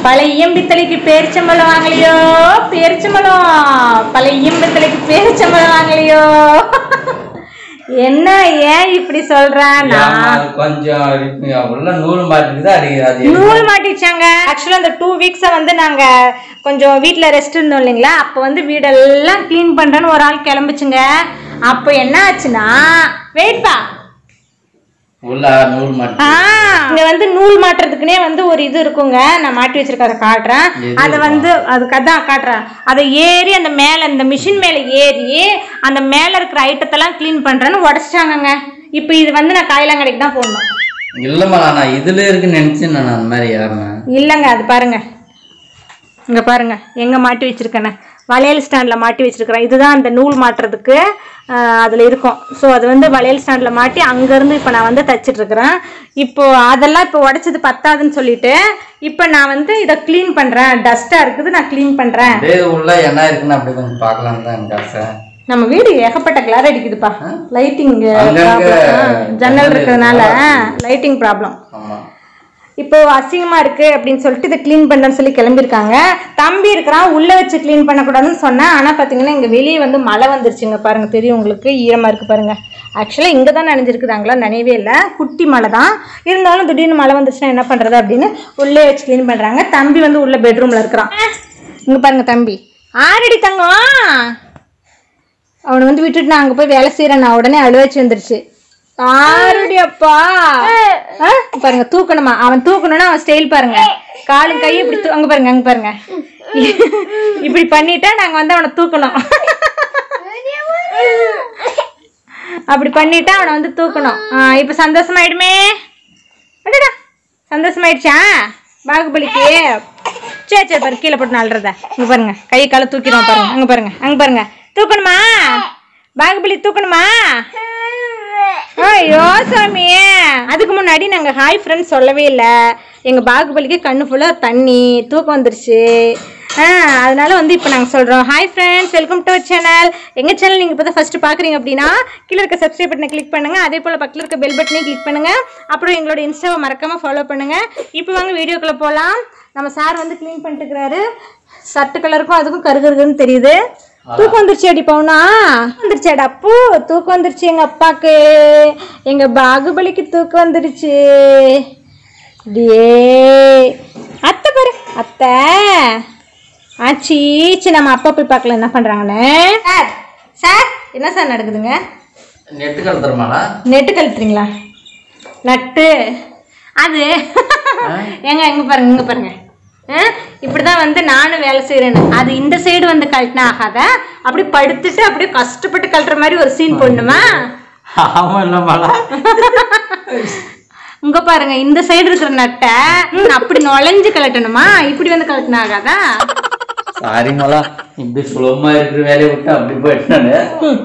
பழைய பித்தளைக்கு பேரிச்சம்பழம் வாங்கலையோ பேரிச்சம்பழம் பழைய பித்தளைக்கு பேரிச்சம்பழம் வாங்கலையோ என்ன ஏன் இப்படி சொல்றேன் ஏம்மா, நான் அது கொஞ்சம் இருக்கு. உள்ள நூல் மாட்டிக்குது அது அது நூல் மாட்டிச்சாங்க ஆக்சுவலாக அந்த டூ வீக்ஸை வந்து நாங்கள் கொஞ்சம் வீட்டில் ரெஸ்ட் இருந்தோம் இல்லைங்களா அப்போ வந்து வீடெல்லாம் க்ளீன் பண்ணுறேன்னு ஒரு ஆள் கிளம்புச்சுங்க அப்போ என்ன ஆச்சுன்னா வெயிட்பா உள்ள நூல் மாட்டி ஆ இங்க வந்து நூல் மாட்டுறதுக்குனே வந்து ஒரு இது இருக்குங்க நான் மாட்டி வச்சிருக்க அதை காட்டுறேன் எது அதை வந்து அதுக்கு அதான் காட்டுறேன் அதை ஏறி அந்த மேல இந்த மிஷின் மேல ஏறி அந்த மேல இருக்கிற ஐட்டத்தெல்லாம் க்ளீன் பண்றேன்னு உடச்சிட்டாங்கங்க இப்போ இது வந்து நான் காயிலாங்கடைக்கு தான் போடணும் இல்லம்மா நான் இதுல இருக்குன்னு நினைச்சேன் நான் அந்த மாதிரி ஏறினேன் இல்லைங்க அது பாருங்க இங்க பாருங்க எங்க மாட்டி வச்சிருக்கேன்னு வளையல் ஸ்டாண்டில் மாட்டி வச்சிருக்கிறேன் இதுதான் அந்த நூல் மாட்டுறதுக்கு ஆஹ், அதுல இருக்கும் ஸோ அது வந்து வளையல் ஸ்டாண்டில் மாட்டி அங்கேருந்து இப்போ நான் வந்து தச்சிட்டு இருக்கிறேன் இப்போ அதெல்லாம் இப்போ உடைச்சது பத்தாதுன்னு சொல்லிட்டு இப்போ நான் வந்து இதை க்ளீன் பண்றேன் டஸ்டா இருக்குது நான் க்ளீன் பண்றேன் அப்படியே உள்ள என்ன இருக்குன்னு அப்படி கொஞ்சம் பார்க்கலான்னு தான் எனக்கு ஆசை நம்ம வீடு ஏகப்பட்ட கிளார் அடிக்குதுப்பா லைட்டிங் அங்கங்க ஜன்னல் இருக்கிறதுனால லைட்டிங் ப்ராப்ளம் ஆமா இப்போ அசிங்கமா இருக்கு அப்படின்னு சொல்லிட்டு இதை க்ளீன் பண்ணன்னு சொல்லி கிளம்பியிருக்காங்க தம்பி இருக்கிறான் உள்ள வச்சு க்ளீன் பண்ணக்கூடாதுன்னு சொன்னேன் ஆனா பாத்தீங்கன்னா இங்க வெளியே வந்து மழை வந்துருச்சுங்க பாருங்க தெரியும் உங்களுக்கு ஈரமா இருக்கு பாருங்க ஆக்சுவலா இங்க தான் நனைஞ்சிருக்குதாங்களா நனையவே இல்லை குட்டி மழை தான் இருந்தாலும் திடீர்னு மழை வந்துச்சுன்னா என்ன பண்றது அப்படின்னு உள்ளே வச்சு க்ளீன் பண்றாங்க தம்பி வந்து உள்ள பெட்ரூம்ல இருக்கிறான் இங்க பாருங்க தம்பி ஆறடி தங்கம் அவனை வந்து விட்டுட்டு நான் அங்க போய் வேலை செய்யறேன் நான் உடனே அழுவாச்சு வந்துருச்சு ஆறுடி அப்பா ஆ, பாருங்க தூக்கணுமா அவன் தூக்கணும்னா அவன் ஸ்டைல் பாருங்க காலும் கையும் இப்படி தூ- அங்க பாருங்க அங்க பாருங்க இப்படி பண்ணிட்டா நாங்க வந்து அவனை தூக்கணும் அப்படி பண்ணிட்டா அவனை வந்து தூக்கணும் ஆ, இப்ப சந்தோஷமாயிடுமே அடடா சந்தோஷமாயிடுச்சா பாகுபலிக்கு சரி சரி பாருங்க கீழே போட்டு நல்றத இங்க பாருங்க கை காலை தூக்கிடுவோம் பாருங்க அங்க பாருங்க அங்க பாருங்க தூக்கணுமா பாகுபலி தூக்கணுமா ஐயோ சாமி அதுக்கு முன்னாடி நாங்க ஹாய் ஃப்ரெண்ட்ஸ் சொல்லவே இல்லை எங்க பாகுபலிக்கு கண்ணு ஃபுல்லா தண்ணி தூக்கம் வந்துருச்சு ஆ அதனால வந்து இப்போ நாங்கள் சொல்கிறோம் hi friends welcome to channel எங்கள் சேனல் நீங்கள் இப்போ தான் ஃபஸ்ட்டு பார்க்குறீங்க அப்படின்னா கீழே இருக்க சப்ஸ்கிரைப் பட்டனை கிளிக் பண்ணுங்கள் அதே போல் பக்கத்தில் இருக்க பெல் பட்டனையும் கிளிக் பண்ணுங்கள் அப்புறம் எங்களோட இன்ஸ்டாவை மறக்காமல் ஃபாலோ பண்ணுங்கள் இப்போ வாங்க வீடியோக்குள்ளே போகலாம் நம்ம சார் வந்து க்ளீன் பண்ணிட்டு இருக்கிறாரு சர்ட் கலருக்கும் அதுக்கும் கருகருன்னு தெரியுது தூக்கம் வந்துருச்சு அடி பவுனா வந்துருச்சாடா அப்பு தூக்கம் வந்துருச்சு எங்க அப்பாக்கு எங்க பாகுபலிக்கு தூக்கம் வந்துருச்சு டே அத்தை பாரு அத்தை ஆச்சி சரி நம்ம அப்பா போய் பார்க்கலாம் என்ன பண்றாங்கன்னு சார் சார் என்ன சார் நடக்குதுங்க நெட்டு கலத்துறமாடா நெட்டு கழுத்துறீங்களா நட்டு அது ஏங்க எங்க பாருங்க இங்க பாருங்க ஆ, இப்படிதான் வந்து நானும் வேலை செய்யறேன்னு அது இந்த சைடு வந்து கழட்டினா ஆகாத அப்படி படுத்துட்டு அப்படியே கஷ்டப்பட்டு கழட்டுற மாதிரி ஒரு சீன் போடணுமா ஆமா இல்லம்மாடா இங்க பாருங்க இந்த சைடு இருக்கிற நட்டை ம், அப்படி நுழைஞ்சு கழட்டணுமா இப்படி வந்து கழட்டினா ஆகாதா சாரி மலா இப்படி சுலபமா இருக்கிற வேலையை விட்டு அப்படி போயிட்டானு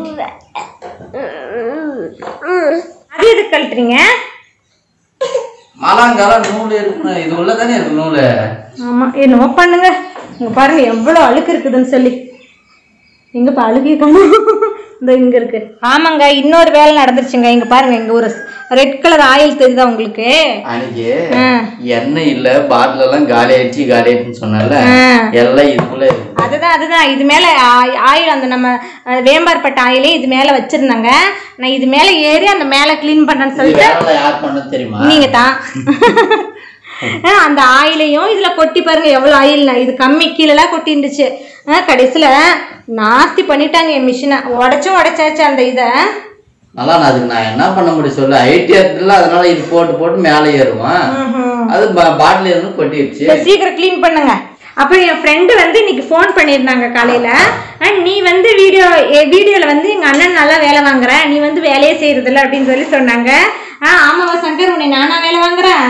அது எதுக்கு கழட்டுறீங்க மலாங்கால நூல் இருக்கணும் இது உள்ளதானே இருக்கு நூல் ஆமா என்னமோ பண்ணுங்க இங்க பாருங்க எவ்வளவு அழுக்கு இருக்குதுன்னு சொல்லி எங்கப்பா அழுகி காணும் இந்த இங்க இருக்கு ஆமாங்க இன்னொரு வேலை நடந்துருச்சுங்க இங்க பாருங்க இங்க ஒரு ரெட் கலர் ஆயில் தெரியுதா உங்களுக்கு அன்னைக்கு ஆ. எண்ணெய் இல்ல பாட்டில் எல்லாம் காலி ஆயிடுச்சு காலி ஆயிடுச்சுன்னு சொன்னால ஆ. எல்லாம் இதுக்குள்ள இருக்கு அதுதான் அதுதான் இது மேல ஆ- ஆயில் அந்த நம்ம அஹ், வேம்பார்பட்ட ஆயிலே இது மேல வச்சிருந்தாங்க நான் இது மேல ஏறி அந்த மேல க்ளீன் பண்ணேன்னு இது சொல்லிட்டு வேலை யார் பண்ண தெரியுமா நீங்க தான் அஹ், அந்த ஆயிலையும் இதுல கொட்டி பாருங்க எவ்வளவு ஆயில் இது கம்மி கீழெல்லாம் கொட்டி இருந்துச்சு அஹ், கடைசியில நாஸ்தி பண்ணிட்டாங்க என் மிஷினை உடைச்சும் உடைச்சாச்சு அந்த இதை நல்லா நான் அதுக்கு நான் என்ன பண்ண முடியும் சொல்லு ஐடி இருக்குல்ல அதனால இது போட்டு போட்டு மேலே ஏறுவான் அது பாட்டில் இருந்து கொட்டிடுச்சு இதை சீக்கிரம் க்ளீன் பண்ணுங்க அப்புறம் என் ஃப்ரெண்டு வந்து இன்னைக்கு ஃபோன் பண்ணியிருந்தாங்க காலையில அண்ட் நீ வந்து வீடியோ வீடியோவில் வந்து எங்கள் அண்ணன் நல்லா வேலை வாங்குற நீ வந்து வேலையே செய்யறதில்ல அப்படின்னு சொல்லி சொன்னாங்க ஆ ஆமாவா சங்கர் உன்னை நானா வேலை வாங்குறேன்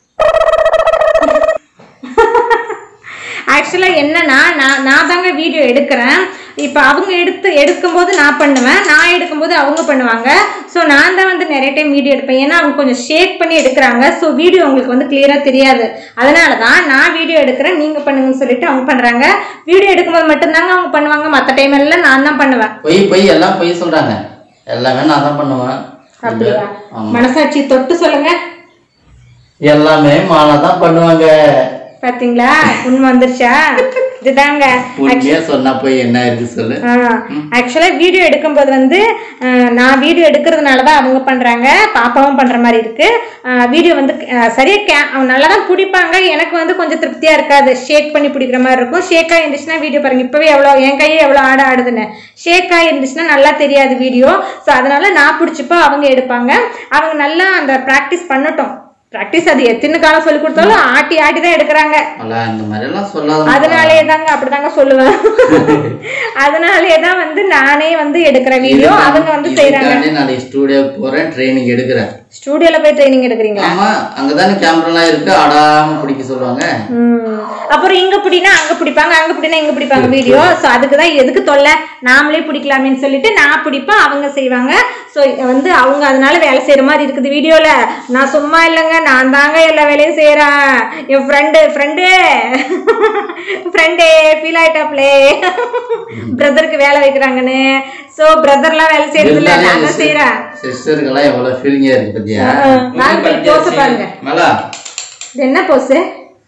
ஆக்சுவலாக என்னன்னா நான் நான் தாங்க வீடியோ எடுக்கிறேன் இப்போ அவங்க எடுத்து எடுக்கும்போது நான் பண்ணுவேன் நான் எடுக்கும்போது அவங்க பண்ணுவாங்க ஸோ நான் தான் வந்து நிறைய டைம் வீடியோ எடுப்பேன் ஏன்னா அவங்க கொஞ்சம் ஷேக் பண்ணி எடுக்கிறாங்க ஸோ வீடியோ உங்களுக்கு வந்து கிளியராக தெரியாது அதனால தான் நான் வீடியோ எடுக்கிறேன் நீங்கள் பண்ணுங்கன்னு சொல்லிட்டு அவங்க பண்ணுறாங்க வீடியோ எடுக்கும்போது மட்டும்தாங்க அவங்க பண்ணுவாங்க மற்ற டைம் எல்லாம் நான் தான் பண்ணுவேன் பொய் பொய் எல்லாம் பொய் சொல்றாங்க எல்லாமே நான் தான் பண்ணுவேன் அப்படியா ஆமா. மனசாட்சி தொட்டு சொல்லுங்க எல்லாமே மாலை தான் பண்ணுவாங்க பாத்தீங்களா உண்மை வந்துருச்சா இதுதாங்க உண்மையா சொன்னா போய் என்ன இருக்கு சொல்லு ஆக்சுவலாக வீடியோ எடுக்கும்போது வந்து அஹ், நான் வீடியோ எடுக்கிறதுனால தான் அவங்க பண்ணுறாங்க பாப்பாவும் பண்ணுற மாதிரி இருக்குது வீடியோ வந்து அஹ், சரியா கே அவங்க நல்லா தான் பிடிப்பாங்க எனக்கு வந்து கொஞ்சம் திருப்தியாக இருக்காது ஷேக் பண்ணி பிடிக்கிற மாதிரி இருக்கும் ஷேக்காக இருந்துச்சுன்னா வீடியோ பாருங்க இப்போவே எவ்வளோ என் கையே எவ்வளோ ஆட ஆடுதுன்னு ஷேக்காக இருந்துச்சுன்னா நல்லா தெரியாது வீடியோ ஸோ அதனால நான் பிடிச்சிப்போ அவங்க எடுப்பாங்க அவங்க நல்லா அந்த ப்ராக்டிஸ் பண்ணட்டும் ப்ராக்டிஸ் அது எத்தனை காலம் சொல்லி கொடுத்தாலும் ஆட்டி ஆட்டி தான் எடுக்கிறாங்க அல்ல இந்த மாதிரி எல்லாம் சொல்லாத அதனாலே தாங்க அப்படிதாங்க சொல்லுவேன் அதனாலே தான் வந்து நானே வந்து எடுக்கிற வீடியோ அவங்க வந்து செய்றாங்க இதுக்காண்டி நாளைக்கு ஸ்டூடியோ போறேன் ட்ரைனிங் எடுக்கிறேன் ஸ்டூடியோல போய் ட்ரைனிங் எடுக்கிறீங்களா ஆமா அங்கதானே கேமராலாம் இருக்கு ஆடாம பிடிக்க சொல்லுவாங்க ம். அப்புறம் இங்க பிடினா அங்க பிடிப்பாங்க அங்க பிடினா இங்க பிடிப்பாங்க வீடியோ ஸோ அதுக்கு தான் எதுக்கு தொல்லை நாமளே பிடிக்கலாமேன்னு சொல்லிட்டு நான் பிடிப்பேன் அவங்க செய்வாங்க ஸோ வந்து அவங்க அதனால வேலை செய்யற மாதிரி இருக்குது வீடியோல நான் சும்மா இல்லைங்க நான் தாங்க எல்லா வேலையும் செய்றேன் என் ஃப்ரெண்டு ஃப்ரெண்டு ஃப்ரெண்டே ஃபீல் ஆயிட்டாப்லே பிரதருக்கு வேலை வைக்கிறாங்கன்னு ஸோ பிரதர்லாம் வேலை செய்யறது இல்லை நான் தான் செய்றேன் சிஸ்டருக்கெல்லாம் எவ்வளவு ஃபீலிங்கா இருக்கு பத்தியா ஆ, பாருங்க, தோசை பாருங்க. மேலா இது என்ன போஸு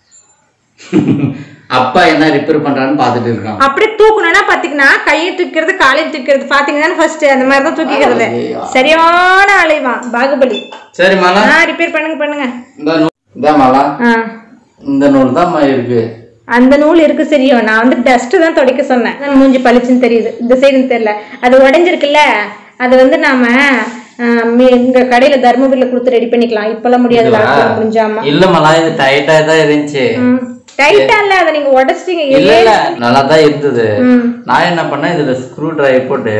அப்பா என்ன ரிப்பேர் பண்றான்னு பாத்துட்டு இருக்கான் அப்படி தூக்கணும்னா பாத்தீங்கன்னா கையை தூக்கிறது காலையை தூக்கிறது பாத்தீங்கன்னா ஃபர்ஸ்ட் அந்த மாதிரி தான் தூக்கிக்கிறது சரியான அலைவான் பாகுபலி சரி மாலா ஆ ரிப்பேர் பண்ணுங்க பண்ணுங்க இந்த நூல் இந்த மாலா ஆ இந்த நூல் தான் இருக்கு அந்த நூல் இருக்கு சரியோ நான் வந்து டஸ்ட் தான் துடைக்க சொன்னேன் அதான் மூஞ்சி பளிச்சுன்னு தெரியுது இந்த சைடுன்னு தெரியல அது உடைஞ்சிருக்குல்ல அது வந்து நாம ஆ, மீ- இங்க கடையில தர்மபுரியில கொடுத்து ரெடி பண்ணிக்கலாம் இப்பெல்லாம் முடியாது லாக்டவுன் முடிஞ்சாம இல்ல மலா இது டைட்டா தான் இருந்துச்சு டைட்டா இல்ல அதை நீங்க உடைச்சிட்டீங்க இல்ல இல்ல நல்லா தான் இருந்தது ம். நான் என்ன பண்ணேன் இதுல ஸ்க்ரூ டிரைவர் போட்டு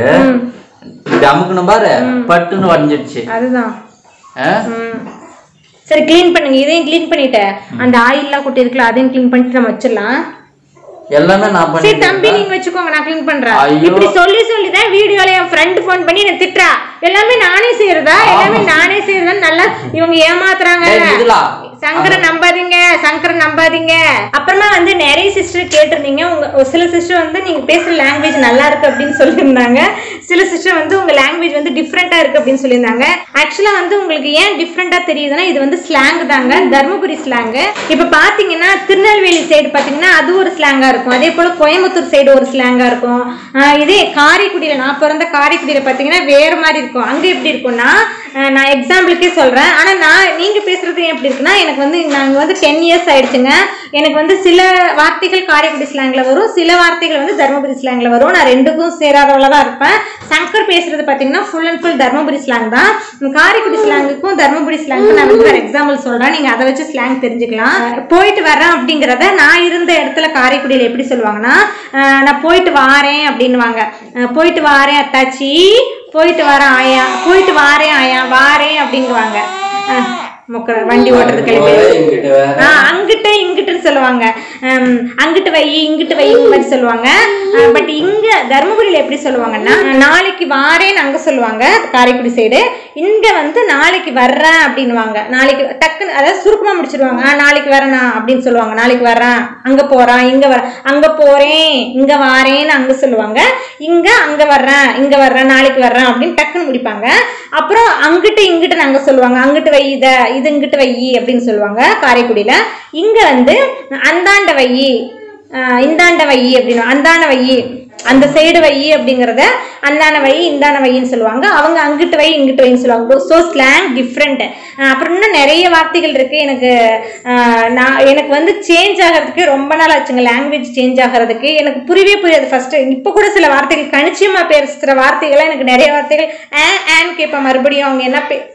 இப்படி அமுக்கணும் பாரு பட்டுன்னு வடிஞ்சிடுச்சு அதுதான் ஆ? ம். சரி க்ளீன் பண்ணுங்க இதையும் க்ளீன் பண்ணிட்டேன் அந்த ஆயில்லாம் கொட்டி இருக்குல்ல அதையும் க்ளீன் பண்ணிட்டு நம்ம வச்சிடலாம் எல்லாமே நான் சரி பண்ணி தம்பி நீங்க வச்சுக்கோங்க நான் க்ளீன் பண்றேன் ஐயோ. இப்படி சொல்லி சொல்லி தான் வீடியோல என் ஃப்ரெண்ட் ஃபோன் பண்ணி என்ன திட்டுறா எல்லாமே நானே செய்யறதா எல்லாமே நானே செய்யறதா நல்லா இவங்க ஏமாத்துறாங்க ஏய், இதுலா. சங்கரை நம்பாதீங்க சங்கரை நம்பாதீங்க அப்புறமா வந்து நிறைய சிஸ்டர் கேட்டிருந்தீங்க உங்க ஒரு சில சிஸ்டர் வந்து நீங்க பேசுற லாங்குவேஜ் நல்லா இருக்கு அப்படின்னு சொல்லியிருந்தாங்க சில சிஸ்டர் வந்து உங்க லாங்குவேஜ் வந்து டிஃப்ரெண்டா இருக்கு அப்படின்னு சொல்லியிருந்தாங்க ஆக்சுவலா வந்து உங்களுக்கு ஏன் டிஃப்ரெண்டா தெரியுதுன்னா இது வந்து ஸ்லாங் தாங்க தருமபுரி ஸ்லாங் இப்ப பாத்தீங்கன்னா திருநெல்வேலி சைடு பாத்தீங்கன்னா அது ஒரு ஸ்லாங்கா இருக்கும் அதே போல கோயம்புத்தூர் சைடு ஒரு ஸ்லாங்கா இருக்கும் ஆஹ் இதே காரைக்குடியில நான் பிறந்த காரைக்குடியில பாத்தீங்கன்னா வேற மாதிரி இருக்கும் அங்க எப்படி இருக்கும்னா ஆஹ் நான் எக்ஸாம்பிளுக்கே சொல்றேன் ஆனா நான் நீங்க பேசுறது ஏன் எப்படி இருக்குன்னா எனக்கு வந்து நாங்க வந்து டென் இயர்ஸ் ஆயிடுச்சுங்க எனக்கு வந்து சில வார்த்தைகள் காரைக்குடி ஸ்லாங்ல வரும் சில வார்த்தைகள் வந்து தருமபுரி ஸ்லாங்ல வரும் நான் ரெண்டுக்கும் சேராதவள தான் இருப்பேன் சங்கர் பேசுறது பாத்தீங்கன்னா full and full Dharmapuri slang தான் உம் காரைக்குடி ஸ்லாங்குக்கும் தருமபுரி ஸ்லாங்குக்கும் நான் வந்து ஒரு எக்ஸாம்பிள் சொல்றேன் நீங்க அதை வச்சு ஸ்லாங் தெரிஞ்சுக்கலாம் போயிட்டு வரேன் அப்படிங்கிறத நான் இருந்த இடத்துல காரைக்குடியில எப்படி சொல்லுவாங்கன்னா அஹ் நான் போயிட்டு வாரேன் அப்படின்னுவாங்க அஹ் போயிட்டு வாரேன் அத்தாச்சி போயிட்டு வரேன் ஆயா போயிட்டு வாரேன் ஆயா வாரேன் அப்படிங்குவாங்க அஹ் முக்கிற வண்டி ஓட்டுறது கிளம்பி இங்கிட்ட வேற. ஆ அங்கிட்ட இங்கிட்டுன்னு சொல்லுவாங்க ஹம், அங்கிட்டு வை இங்கிட்டு வை இந்த மாதிரி சொல்லுவாங்க பட் இங்க தருமபுரியில எப்படி சொல்லுவாங்கன்னா நாளைக்கு வாரேன்னு அங்க சொல்லுவாங்க காரைக்குடி சைடு இங்க வந்து நாளைக்கு வர்றேன் அப்படின்னுவாங்க நாளைக்கு டக்குன்னு அதாவது சுருக்கமா முடிச்சிருவாங்க "ஆ, நாளைக்கு வரேனா அப்படின்னு சொல்லுவாங்க நாளைக்கு வர்றேன் அங்க போறேன் இங்க வர அங்க போறேன் இங்க வாரேன்னு அங்க சொல்லுவாங்க இங்க அங்க வர்றேன் இங்க வர்றேன் நாளைக்கு வர்றேன் அப்படின்னு டக்குன்னு முடிப்பாங்க அப்புறம் அங்கிட்டு இங்கிட்டு நாங்க சொல்லுவாங்க அங்கிட்டு வை இத இது இங்கிட்டு வை அப்படின்னு சொல்லுவாங்க காரைக்குடியில இங்க வந்து அந்தாண்ட வை ஆஹ் இந்தாண்ட வை அப்படின்னு அந்தாண்ட வை அந்த சைடு வை அப்படிங்கிறத அந்தான வை இந்தான வைன்னு சொல்லுவாங்க அவங்க அங்கிட்டு வை இங்கிட்டு வைன்னு சொல்லுவாங்க ஸோ ஸ்லாங் டிஃப்ரெண்ட் அப்புறம் இன்னும் நிறைய வார்த்தைகள் இருக்கு எனக்கு ஆஹ் நான் எனக்கு வந்து சேஞ்ச் ஆகிறதுக்கு ரொம்ப நாள் ஆச்சுங்க லாங்குவேஜ் சேஞ்ச் ஆகிறதுக்கு எனக்கு புரியவே புரியாது ஃபர்ஸ்ட் இப்போ கூட சில வார்த்தைகள் கணிச்சியமா பேசுகிற வார்த்தைகள்லாம் எனக்கு நிறைய வார்த்தைகள் ஆ ஆன்னு கேட்பேன் மறுபடியும் அவங்க என்ன பே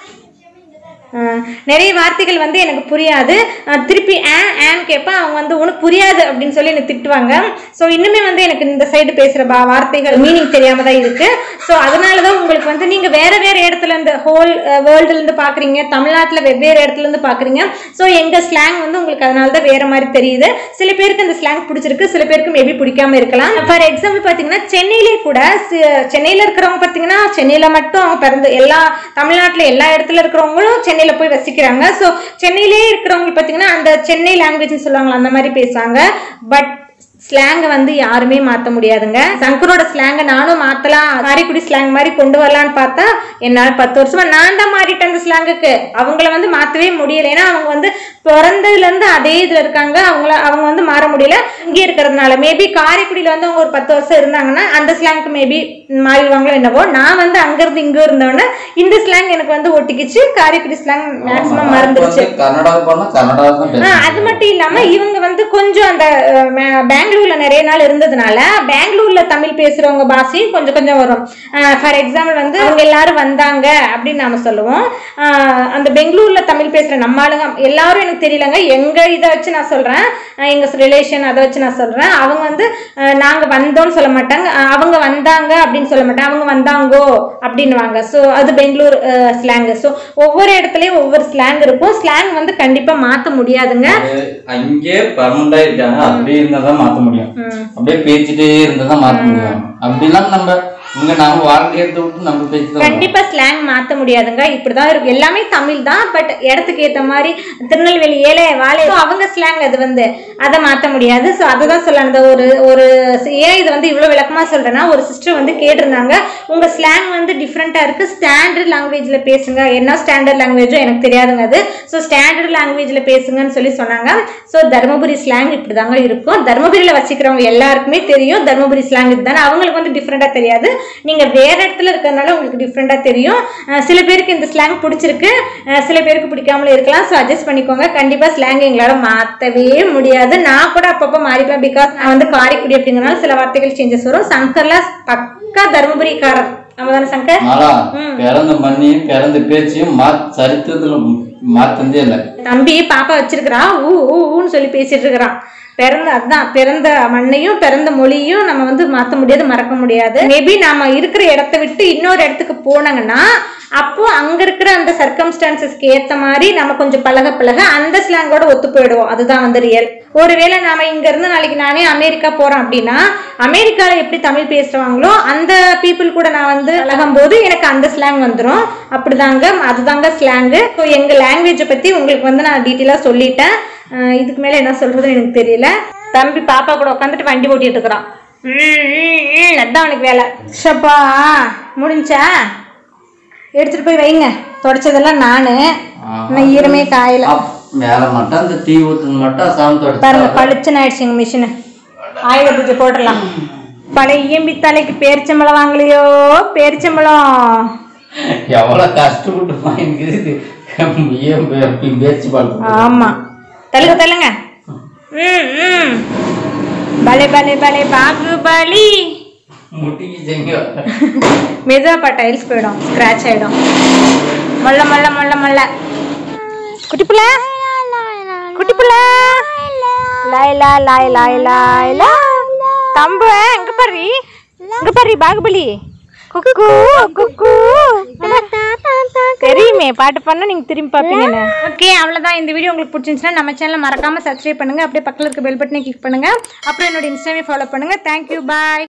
ஆஹ் நிறைய வார்த்தைகள் வந்து எனக்கு புரியாது ஆஹ் திருப்பி ஆ ஆன்னு கேட்பேன் அவங்க வந்து உனக்கு புரியாது அப்படின்னு சொல்லி எனக்கு திட்டுவாங்க ஸோ இன்னுமே வந்து எனக்கு இந்த சைடு பேசுகிற பா வார்த்தைகள் மீனிங் தெரியாம தான் இருக்கு ஸோ அதனால தான் உங்களுக்கு வந்து நீங்கள் வேற வேற இடத்துல இருந்து ஹோல் வேர்ல்டுலேருந்து பார்க்குறீங்க தமிழ்நாட்டில் வெவ்வேறு இடத்துல இருந்து பார்க்குறீங்க ஸோ எங்கள் ஸ்லாங் வந்து உங்களுக்கு அதனால தான் வேற மாதிரி தெரியுது சில பேருக்கு அந்த ஸ்லாங் பிடிச்சிருக்கு சில பேருக்கு மேபி பிடிக்காம இருக்கலாம் ஃபார் எக்ஸாம்பிள் பார்த்தீங்கன்னா சென்னையிலே கூட சி- சென்னையில இருக்கிறவங்க பார்த்தீங்கன்னா சென்னையில மட்டும் அவங்க பிறந்து எல்லா தமிழ்நாட்டில் எல்லா இடத்துல இருக்கிறவங்களும் சென்னையில போய் வசிக்கிறாங்க ஸோ சென்னையிலே இருக்கிறவங்க பார்த்தீங்கன்னா அந்த சென்னை லாங்குவேஜ்னு சொல்லுவாங்களா அந்த மாதிரி பேசுவாங்க பட் ஸ்லாங்கை வந்து யாருமே மாற்ற முடியாதுங்க சங்கரோட ஸ்லாங்கை நானும் மாற்றலாம் காரைக்குடி ஸ்லாங் மாதிரி கொண்டு வரலான்னு பார்த்தா என்னால் பத்து வருஷமா நான் தான் மாறிட்டேன் அந்த ஸ்லாங்குக்கு அவங்கள வந்து மாற்றவே முடியல ஏன்னா அவங்க வந்து பிறந்ததுலேருந்து அதே இதில் இருக்காங்க அவங்கள அவங்க வந்து மாற முடியல இங்கே இருக்கிறதுனால மேபி காரைக்குடியில் வந்து அவங்க ஒரு பத்து வருஷம் இருந்தாங்கன்னா அந்த ஸ்லாங்க்கு மேபி மாறிடுவாங்களோ என்னவோ நான் வந்து அங்கேருந்து இங்கே இருந்தோன்னே இந்த ஸ்லாங் எனக்கு வந்து ஒட்டிக்கிச்சு காரைக்குடி ஸ்லாங் மேக்ஸிமம் மறந்துருச்சு வந்து கன்னடா போனா கன்னடா தான் ஆ, பேசுவேன் அது மட்டும் இல்லாம இவங்க வந்து கொஞ்சம் அந்த அஹ், ம- பெங்களூர்ல நிறைய நாள் இருந்ததுனால பெங்களூர்ல தமிழ் பேசுறவங்க பாஷையும் கொஞ்சம் கொஞ்சம் வரும் ஃபார் எக்ஸாம்பிள் வந்து அவங்க எல்லாரும் வந்தாங்க அப்படின்னு நாம சொல்லுவோம் ஆஹ், அந்த பெங்களூர்ல தமிழ் பேசுற நம்ம ஆளுங்க எல்லாரும் எனக்கு தெரியலங்க எங்க இதை வச்சு நான் சொல்றேன் ஆஹ், எங்க ரிலேஷன் அதை வச்சு நான் சொல்றேன் அவங்க வந்து ஆஹ், நாங்க வந்தோம்னு சொல்ல மாட்டாங்க ஆஹ், அவங்க வந்தாங்க அப்படின்னு சொல்ல மாட்டாங்க அவங்க வந்தாங்கோ அப்படின்னுவாங்க ஸோ அது பெங்களூர் ஸ்லாங் ஸோ ஒவ்வொரு இடத்துலயும் ஒவ்வொரு ஸ்லாங் இருக்கும் ஸ்லாங் வந்து கண்டிப்பா மாத்த முடியாதுங்க அது அங்கே பர்மனண்டா இருக்காங்க அப்படியே இருந்தா தான் மாத்த முடியும் ம். அப்படியே பேசிட்டே இருந்தா தான் மாத்த முடியும் அப்படிலாம் நம்ம இங்க நாம வாழ்க்கை எடுத்து விட்டு நம்ம பேசி தான் கண்டிப்பா ஸ்லாங் மாத்த முடியாதுங்க இப்படிதான் இருக்கும் எல்லாமே தமிழ் தான் பட் இடத்துக்கு ஏத்த மாதிரி திருநெல்வேலி ஏழை வாழை so அவங்க ஸ்லாங் அது வந்து அதை மாத்த முடியாது ஸோ அதை தான் சொல்ல அந்த ஒரு ஒரு ஏன் இது வந்து இவ்வளவு விளக்கமா சொல்றேன்னா ஒரு சிஸ்டர் வந்து கேட்டிருந்தாங்க உங்க ஸ்லாங் வந்து டிஃப்ரெண்டா இருக்கு ஸ்டாண்டர்ட் லாங்குவேஜ்ல பேசுங்க என்ன ஸ்டாண்டர்ட் லாங்குவேஜோ எனக்கு தெரியாதுங்க அது ஸோ ஸ்டாண்டர்ட் லாங்குவேஜ்ல பேசுங்கன்னு சொல்லி சொன்னாங்க ஸோ தருமபுரி ஸ்லாங் இப்படிதாங்க இருக்கும் தருமபுரியில வசிக்கிறவங்க எல்லாருக்குமே தெரியும் தருமபுரி ஸ்லாங் இதுதானே அவங்களுக்கு வந்து டிஃப்ரெண்டா தெரியாது நீங்க வேற இடத்துல இருக்கிறதுனால உங்களுக்கு டிஃப்ரெண்டா தெரியும் அஹ் சில பேருக்கு இந்த ஸ்லாங் பிடிச்சிருக்கு அஹ் சில பேருக்கு பிடிக்காமல இருக்கலாம் ஸோ அட்ஜஸ்ட் பண்ணிக்கோங்க கண்டிப்பா ஸ்லாங் எங்களால மாத்தவே முடியாது நான் கூட அப்பப்போ மாறிப்பேன் பிகாஸ் நான் வந்து காரைக்குடி அப்படிங்கறனால சில வார்த்தைகள் சேஞ்சஸ் வரும் சங்கர்ல பக்கா தருமபுரிக்காரர் நம்ம தானே சங்கர் மாலா பிறந்த மண்ணியும் பிறந்த பேச்சையும் மா சரித்திரத்துல மாத்தந்தே இல்லை தம்பி பாப்பா வச்சிருக்கிறா ஊ ஊ ஊன்னு சொல்லி பேசிட்டு இருக்கிறான் பிறந்த அதான் பிறந்த மண்ணையும் பிறந்த மொழியும் நம்ம வந்து மாற்ற முடியாது மறக்க முடியாது மேபி நாம இருக்கிற இடத்த விட்டு இன்னொரு இடத்துக்கு போனாங்கன்னா அப்போ அங்க இருக்கிற அந்த சர்க்கம்ஸ்டான்சஸ்க்கு ஏத்த மாதிரி நம்ம கொஞ்சம் பழக பழக அந்த ஸ்லாங்கோட ஒத்து போயிடுவோம் அதுதான் வந்து ரியல் ஒருவேளை நாம இங்க இருந்து நாளைக்கு நானே அமெரிக்கா போறேன் அப்படின்னா அமெரிக்கால எப்படி தமிழ் பேசுவாங்களோ அந்த பீப்புள் கூட நான் வந்து பழகும் போது எனக்கு அந்த ஸ்லாங் வந்துடும் அப்படிதாங்க அதுதாங்க ஸ்லாங்கு ஸோ எங்க லாங்குவேஜை பத்தி உங்களுக்கு வந்து நான் டீட்டெயிலாக சொல்லிட்டேன் அஹ் இதுக்கு மேல என்ன சொல்றதுன்னு எனக்கு தெரியல தம்பி பாப்பா கூட உட்காந்துட்டு வண்டி ஓட்டிட்டு இருக்கிறான் ம், ம், ம், அதான் அவனுக்கு வேலை ஷப்பா முடிஞ்சா எடுத்துட்டு போய் வைங்க தொடச்சதெல்லாம் நானு இன்னும் ஈரமே காயல அப்- மேல மட்டும் அந்த தீ ஊத்துன்னு மட்டும் சாமி பாருங்க தொடச்சு பளிச்சுன்னு ஆயிடுச்சுங்க மிஷினு ஆயுத பூஜை போட்டுடலாம் பழைய இயம்பி தலைக்கு பேரிச்சம்பளம் வாங்கலையோ பேரிச்சம்பளம் எவ்வளவு கஷ்டப்பட்டு வாங்கிக்குது ஏன் பே- பேச்சு பழக்கம் ஆமா தள்ளுங்க தள்ளுங்க ம் ம் பலே பலே பலே பாகுபலி முட்டிக்கு செங்க மெதுவாப்பா டைல்ஸ் போயிடும் ஸ்க்ராட்ச் ஆயிடும் மொல்ல மொல்ல மொல்ல மொல்ல குட்டிப்புல குட்டிப்புல லாய்லா லாய் லாய் லாய்லா தம்பு எங்க பாரு எங்க பாரு பாகுபலி குக்கு குக்கு தெரியுமே பாட்டு பண்ணா நீங்க திரும்பி பாப்பீங்கன்னு ஓகே அவ்வளவுதான் இந்த வீடியோ உங்களுக்கு பிடிச்சிருந்துச்சுன்னா நம்ம சேனலை மறக்காம சப்ஸ்கிரைப் பண்ணுங்க அப்படியே பக்கத்துல இருக்க பெல் பட்டனை கிளிக் பண்ணுங்க அப்புறம் என்னோட இன்ஸ்டாவே ஃபாலோ பண்ணுங்க தேங்க்யூ பாய்